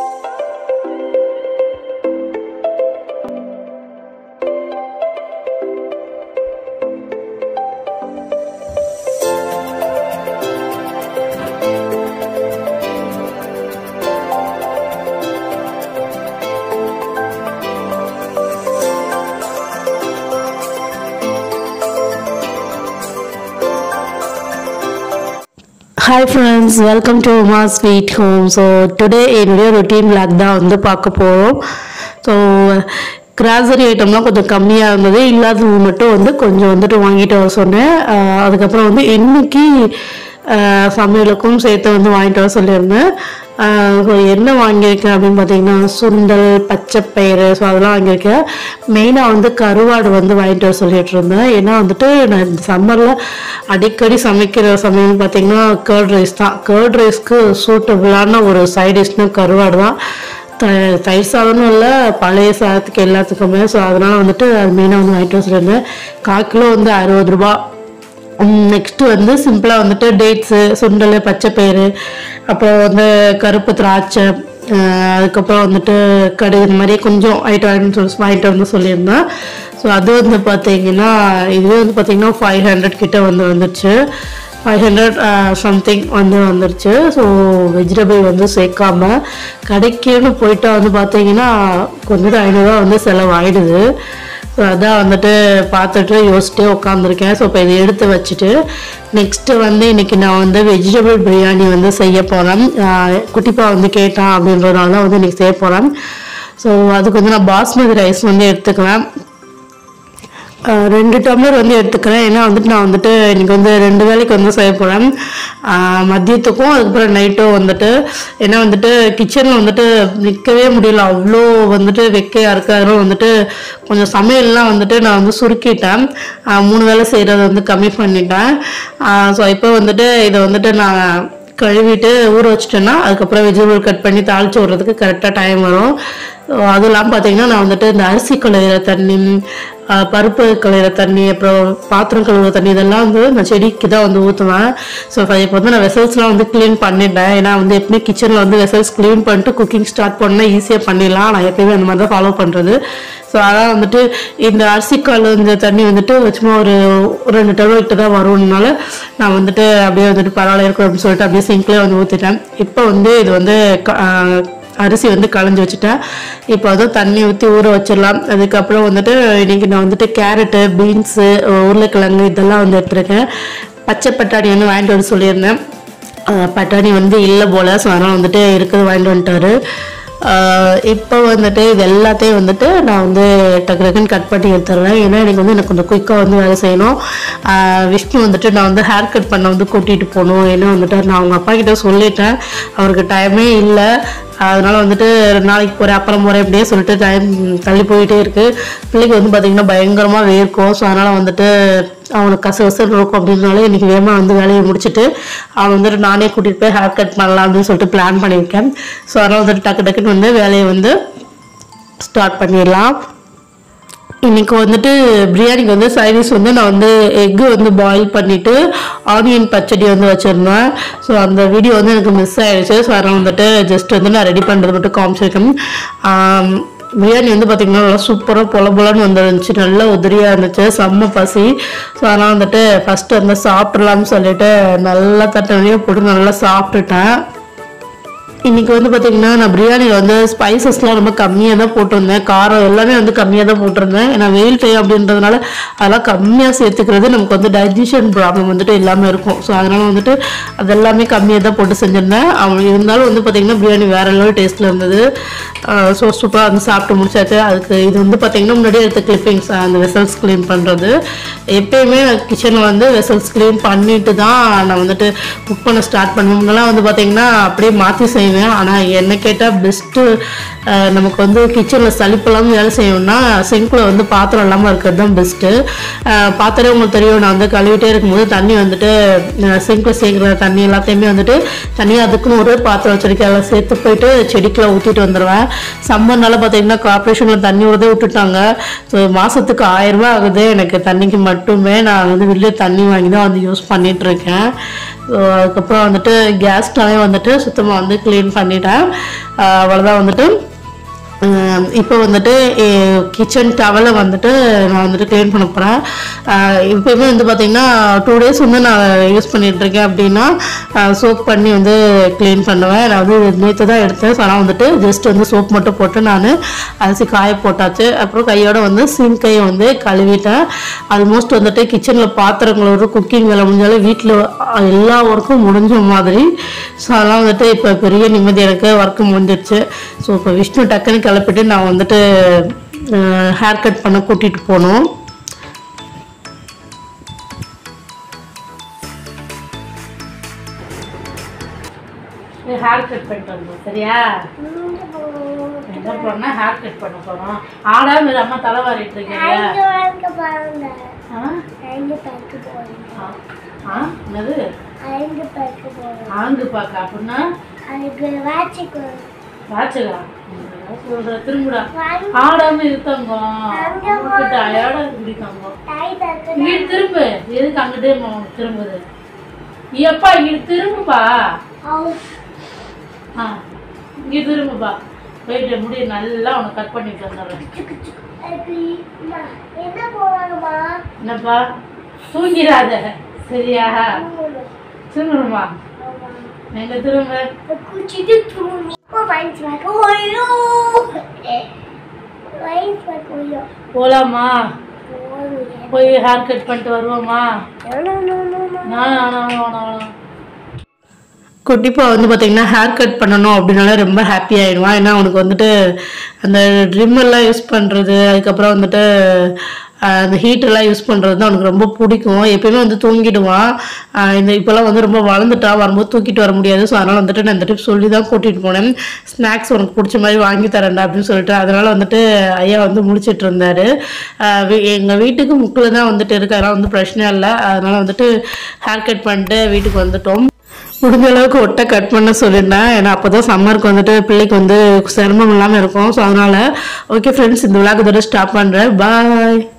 hi friends welcome to Uma sweet home so today என்னுடைய routine blog தான் வந்து பார்க்க போகிறோம் ஸோ கிராசரி ஐட்டம்லாம் கொஞ்சம் கம்மியாக இருந்தது இல்லாதது மட்டும் வந்து கொஞ்சம் வந்துட்டு வாங்கிட்டு வர சொன்னேன் ஆஹ் அதுக்கப்புறம் வந்து இன்னைக்கு ஆஹ் சமையலுக்கும் சேர்த்து வந்து வாங்கிட்டு வர சொல்லியிருந்தேன் ஸோ என்ன வாங்கியிருக்கேன் அப்படின்னு பார்த்தீங்கன்னா சுண்டல் பச்சைப்பயிறு ஸோ அதெல்லாம் வாங்கியிருக்கேன் மெயினாக வந்து கருவாடு வந்து வாங்கிட்டு வர சொல்லிட்டு இருந்தேன் ஏன்னா வந்துட்டு நான் இந்த சம்மரில் அடிக்கடி சமைக்கிற சமையல் பார்த்தீங்கன்னா கேர்ட் ரைஸ் தான் கேர்ட் ரைஸ்க்கு சூட்டபுளான ஒரு சைட் டிஷ்னா கருவாடு தான் த- தயிர் சாதமும் இல்லை பழைய சாதத்துக்கு எல்லாத்துக்குமே ஸோ அதனால் வந்துட்டு அது மெயினாக வந்து வாங்கிட்டு வர சொல்லியிருந்தேன் கால் கிலோ வந்து அறுபது ரூபா நெக்ஸ்ட்டு வந்து சிம்பிளாக வந்துட்டு டேட்ஸு சுண்டல் பச்சைப்பயிறு அப்புறம் வந்து கருப்பு திராட்சை அஹ் அதுக்கப்புறம் வந்துட்டு கடுகு இந்த மாதிரி கொஞ்சம் ஐட்டம் வாங்கிட்டு சொல்லி வாங்கிட்டு வந்து சொல்லியிருந்தேன் ஸோ அது வந்து பார்த்தீங்கன்னா இதுவே வந்து பார்த்தீங்கன்னா ஃபைவ் ஹண்ட்ரட் கிட்ட வந்து வந்துருச்சு ஃபைவ் ஹண்ட்ரட் சம்திங் வந்து வந்துருச்சு ஸோ வெஜிடபிள் வந்து சேர்க்காம கடைக்குன்னு போயிட்டா வந்து பார்த்தீங்கன்னா கொஞ்சம் ஐநூறுரூவா வந்து செலவாயிடுது ஸோ அதான் வந்துட்டு பார்த்துட்டு யோசிச்சுட்டே உட்காந்துருக்கேன் ஸோ இப்போ இதை எடுத்து வச்சுட்டு நெக்ஸ்ட்டு வந்து இன்னைக்கு நான் வந்து வெஜிடபிள் பிரியாணி வந்து செய்ய போகிறேன் குட்டிப்பா வந்து கேட்டான் அப்படின்றதுனால வந்து இன்னைக்கு செய்ய போகிறேன் ஸோ அதுக்கு வந்து நான் பாஸ்மதி ரைஸ் வந்து எடுத்துக்குவேன் ஆஹ் ரெண்டு டம்ளர் வந்து எடுத்துக்கிறேன் ஏன்னா வந்துட்டு நான் வந்துட்டு இன்னைக்கு வந்து ரெண்டு வேளைக்கு வந்து செய்ய போகிறேன் மதியத்துக்கும் அதுக்கப்புறம் நைட்டும் வந்துட்டு ஏன்னா வந்துட்டு கிச்சனில் வந்துட்டு நிற்கவே முடியல அவ்வளோ வந்துட்டு வெக்கையாக இருக்கு அதனால வந்துட்டு கொஞ்சம் சமையல்லாம் வந்துட்டு நான் வந்து சுருக்கிட்டேன் ஆஹ் மூணு வேளை செய்கிறத வந்து கம்மி பண்ணிட்டேன் ஸோ இப்போ வந்துட்டு இதை வந்துட்டு நான் கழுவிட்டு ஊற வச்சிட்டேன்னா அதுக்கப்புறம் வெஜிடபிள் கட் பண்ணி தாளிச்சு விட்றதுக்கு கரெக்டாக டைம் வரும் So, அதுவும் இல்லாமல் பார்த்தீங்கன்னா நான் வந்துட்டு இந்த அரிசி கழுவுற தண்ணி ஆஹ் பருப்பு கழுவுற தண்ணி அப்புறம் பாத்திரம் கழுவுற தண்ணி இதெல்லாம் வந்து நான் செடிக்கு தான் வந்து ஊற்றுவேன் ஸோ இப்போ வந்து நான் வெசல்ஸ்லாம் வந்து க்ளீன் பண்ணிட்டேன் ஏன்னா வந்து எப்பவுமே கிச்சனில் வந்து வெசல்ஸ் க்ளீன் பண்ணிட்டு குக்கிங் ஸ்டார்ட் பண்ணால் ஈஸியாக பண்ணிடலாம் நான் எப்பயுமே அந்த மாதிரி தான் ஃபாலோ பண்ணுறது ஸோ அதான் வந்துட்டு இந்த அரிசி கழுவுற தண்ணி வந்துட்டு சும்மா ஒரு ஒரு ரெண்டு டவர் கிட்ட தான் வரும்னால நான் வந்துட்டு அப்படியே வந்துட்டு பரவாயில்ல இருக்கும் அப்படின்னு சொல்லிட்டு அப்படியே சிங்க்லேயே வந்து ஊற்றிட்டேன் இப்போ வந்து இது வந்து க- ஆஹ் அரிசி வந்து களைஞ்சி வச்சுட்டேன் இப்போ அதுவும் தண்ணி ஊற்றி ஊற வச்சிடலாம் அதுக்கப்புறம் வந்துட்டு இன்னைக்கு நான் வந்துட்டு கேரட்டு பீன்ஸு உருளைக்கிழங்கு இதெல்லாம் வந்து எடுத்துருக்கேன் பச்சை பட்டாணி வந்து வாங்கிட்டு வர சொல்லியிருந்தேன் ஆஹ் பட்டாணி வந்து இல்லை போல் ஸோ அதனால் வந்துட்டு இருக்கிறது வாங்கிட்டு வந்துட்டாரு ஆஹ் இப்போ வந்துட்டு இது எல்லாத்தையும் வந்துட்டு நான் வந்து டக்கு டக்குன்னு கட் பண்ணி எடுத்துடுறேன் ஏன்னா எனக்கு வந்து எனக்கு கொஞ்சம் குயிக்காக வந்து வேலை செய்யணும் ஆஹ் விஷ்ணு வந்துட்டு நான் வந்து ஹேர் கட் பண்ண வந்து கூட்டிகிட்டு போகணும் ஏன்னா வந்துட்டு நான் அவங்க அப்பா கிட்ட சொல்லிட்டேன் அவருக்கு டைமே இல்லை அதனால வந்துட்டு ரெண்டு நாளைக்கு போகிறேன் அப்புறம் போகிறேன் இப்படியே சொல்லிட்டு டைம் தள்ளி போயிட்டே இருக்கு பிள்ளைக்கு வந்து பார்த்தீங்கன்னா பயங்கரமாக வேர்க்கும் ஸோ அதனால் வந்துட்டு அவனுக்கு கச கசன்னு இருக்கும் அப்படின்னால இன்னைக்கு வேகமாக வந்து வேலையை முடிச்சுட்டு அவன் வந்துட்டு நானே கூட்டிகிட்டு போய் ஹேர் கட் பண்ணலாம் அப்படின்னு சொல்லிட்டு பிளான் பண்ணியிருக்கேன் ஸோ அதனால் வந்துட்டு டக்கு டக்குன்னு வந்து வேலையை வந்து ஸ்டார்ட் பண்ணிடலாம் இன்னைக்கு வந்துட்டு பிரியாணிக்கு வந்து சைடிஷ் வந்து நான் வந்து எக்கு வந்து பாயில் பண்ணிட்டு ஆனியன் பச்சடி வந்து வச்சிருந்தேன் ஸோ அந்த வீடியோ வந்து எனக்கு மிஸ் ஆயிடுச்சு ஸோ அதனால் வந்துட்டு ஜஸ்ட் வந்து நான் ரெடி பண்ணுறது மட்டும் காமிச்சிருக்கேன் ஆம், பிரியாணி வந்து பார்த்திங்கன்னா நல்லா சூப்பராக பொல பொலன்னு வந்துருந்துச்சு நல்லா உதிரியாக இருந்துச்சு செம்ம பசி ஸோ அதனால் வந்துட்டு ஃபஸ்ட்டு வந்து சாப்பிட்லாம்னு சொல்லிட்டு நல்லா தட்டனையே போட்டு நல்லா சாப்பிட்டுட்டேன் இன்னைக்கு வந்து பார்த்தீங்கன்னா நான் பிரியாணியில் வந்து ஸ்பைசஸ்லாம் ரொம்ப கம்மியாக தான் போட்டிருந்தேன் காரம் எல்லாமே வந்து கம்மியாக தான் போட்டிருந்தேன் ஏன்னா வெயில் டைம் அப்படின்றதுனால அதெல்லாம் கம்மியாக சேர்த்துக்கிறது நமக்கு வந்து டைஜஷன் ப்ராப்ளம் வந்துட்டு இல்லாமல் இருக்கும் ஸோ அதனால் வந்துட்டு அது எல்லாமே கம்மியாக தான் போட்டு செஞ்சிருந்தேன் அவன் இருந்தாலும் வந்து பார்த்தீங்கன்னா பிரியாணி வேற லெவல் டேஸ்ட்டில் இருந்தது ஸோ சூப்பராக வந்து சாப்பிட்டு முடிச்சாச்சு அதுக்கு இது வந்து பார்த்தீங்கன்னா முன்னாடியே எடுத்த கிளிப்பிங்ஸ் அந்த வெசல்ஸ் க்ளீன் பண்ணுறது எப்பயுமே கிச்சனில் வந்து வெசல்ஸ் க்ளீன் பண்ணிட்டு தான் நான் வந்துட்டு குக் பண்ண ஸ்டார்ட் பண்ணுவேன் முன்னெல்லாம் வந்து பார்த்தீங்கன்னா அப்படியே மாற்றி செய்வேன் ஆனால் என்ன கேட்டால் பெஸ்ட்டு நமக்கு வந்து கிச்சனில் சளிப்பெல்லாம் வேலை செய்யணும்னா சிங்கில் வந்து பாத்திரம் இல்லாமல் இருக்கிறது தான் பெஸ்ட்டு பாத்திரம் உங்களுக்கு தெரியும் நான் வந்து கழுவிட்டே இருக்கும்போது தண்ணி வந்துட்டு சிங்கில் சேர்க்குற தண்ணி எல்லாத்தையுமே வந்துட்டு தனியாக அதுக்குன்னு ஒரு பாத்திரம் வச்சிருக்கேன் அதில் சேர்த்து போயிட்டு செடிக்கெலாம் ஊற்றிட்டு வந்துடுவேன் சம்மர்னால பார்த்தீங்கன்னா கார்பரேஷனில் தண்ணி விடுறதே விட்டுட்டாங்க ஸோ மாதத்துக்கு ஆயிரம் ரூபாய் ஆகுது எனக்கு தண்ணிக்கு மட்டுமே நான் வந்து வெளியே தண்ணி வாங்கி தான் வந்து யூஸ் பண்ணிட்டு இருக்கேன் ஸோ அதுக்கப்புறம் வந்துட்டு கேஸ் ஸ்டவே வந்துட்டு சுத்தமாக வந்து க்ளீன் பண்ணிட்டேன் ஆஹ் அவ்வளோதான் வந்துட்டு ஆஹ் இப்போ வந்துட்டு கிச்சன் டவலை வந்துட்டு நான் வந்துட்டு க்ளீன் பண்ண போகிறேன் இப்போயுமே வந்து பார்த்திங்கன்னா டூ டேஸ் வந்து நான் யூஸ் பண்ணிட்டு இருக்கேன் அப்படின்னா சோப் பண்ணி வந்து க்ளீன் பண்ணுவேன் நான் வந்து நேற்று தான் எடுத்தேன் ஸோ ஆனால் வந்துட்டு ஜஸ்ட் வந்து சோப் மட்டும் போட்டு நான் அரிசி காய போட்டாச்சு அப்புறம் கையோட வந்து சிங்கையை வந்து கழுவிட்டேன் ஆல்மோஸ்ட் வந்துட்டு கிச்சனில் பாத்திரங்கள் ஒரு குக்கிங் வேலை முடிஞ்சாலும் வீட்டில் எல்லா ஒர்க்கும் முடிஞ்ச மாதிரி ஸோ அதெல்லாம் வந்துட்டு இப்போ பெரிய நிம்மதி எனக்கு ஒர்க்கு முடிஞ்சிருச்சு ஸோ இப்போ விஷ்ணு டக்குன்னு கிளப்பிட்டு நான் வந்துட்டு ஹேர் கட் பண்ண கூட்டிகிட்டு போகணும் ஹேர் கட் பண்ணிட்டு வந்தோம் சரியா என்ன பண்ணா ஹேர் கட் பண்ண போகிறோம் ஆடாம இரு, அம்மா தலை வாரிட்டு இருக்கீங்க ஆ ஆ, ஆ என்னது ஆங்கு பார்க்க அப்படின்னா வாச்சலா சொல்ற திரும்புடா ஆடாம இருக்காங்க டயர்டா இருக்கு தங்கம் இங்கிட்டு திரும்பு எதுக்கு அங்கிட்டே மோ- திரும்புது எப்பா இங்கிட்டு திரும்புப்பா ஆ இங்கிட்டு திரும்புப்பா போயிட்டு முடி நல்லா உனக்கு கட் பண்ணிட்டு வந்துடுறேன் என்ன போவாங்கம்மா என்னப்பா தூங்கிடாத சரியா திரும்புமா எங்க திரும்ப குச்சிட்டு தூங்கி மைண்ட் வாக்க ஓய்யோ மைண்ட் வாக்க ஓய்யோ போலாமா போய் ஹேர் கட் பண்ணிட்டு வருவோமா நோ நோ நோ நோ நான் நான் நான் நான் குட்டிப்பா வந்து பார்த்தீங்கன்னா ஹேர் கட் பண்ணணும் அப்படின்னால ரொம்ப ஹாப்பி ஆயிடுவான் ஏன்னா அவனுக்கு வந்துட்டு அந்த ட்ரிம் எல்லாம் யூஸ் பண்ணுறது அதுக்கப்புறம் வந்துட்டு ஆஹ், அந்த ஹீட் எல்லாம் யூஸ் பண்ணுறது தான் அவனுக்கு ரொம்ப பிடிக்கும் எப்பயுமே வந்து தூங்கிடுவான் ஆஹ், இந்த இப்போல்லாம் வந்து ரொம்ப வளர்ந்துட்டான் வரும்போது தூக்கிட்டு வர முடியாது ஸோ அதனால் வந்துட்டு நான் இந்த டிப் சொல்லி தான் கூட்டிகிட்டு போனேன் ஸ்நாக்ஸ் உனக்கு பிடிச்ச மாதிரி வாங்கி தரேன்டா அப்படின்னு சொல்லிட்டு அதனால் வந்துட்டு ஐயா வந்து முடிச்சிட்டு இருந்தாரு ஆஹ், வீ- எங்க வீட்டுக்கு முக்கில் தான் வந்துட்டு இருக்கு அதெல்லாம் வந்து பிரச்சனை இல்லை அதனால வந்துட்டு ஹேர் கட் பண்ணிட்டு வீட்டுக்கு வந்துட்டோம் முடிஞ்ச அளவுக்கு ஒட்டை கட் பண்ண சொல்லியிருந்தேன் ஏன்னா அப்போ தான் சம்மருக்கு வந்துட்டு பிள்ளைக்கு வந்து சிரமம் இல்லாமல் இருக்கும் ஸோ அதனால் ஓகே ஃப்ரெண்ட்ஸ் இந்த விழாக்கு இதோட ஸ்டாப் பண்ணுறேன் பாய்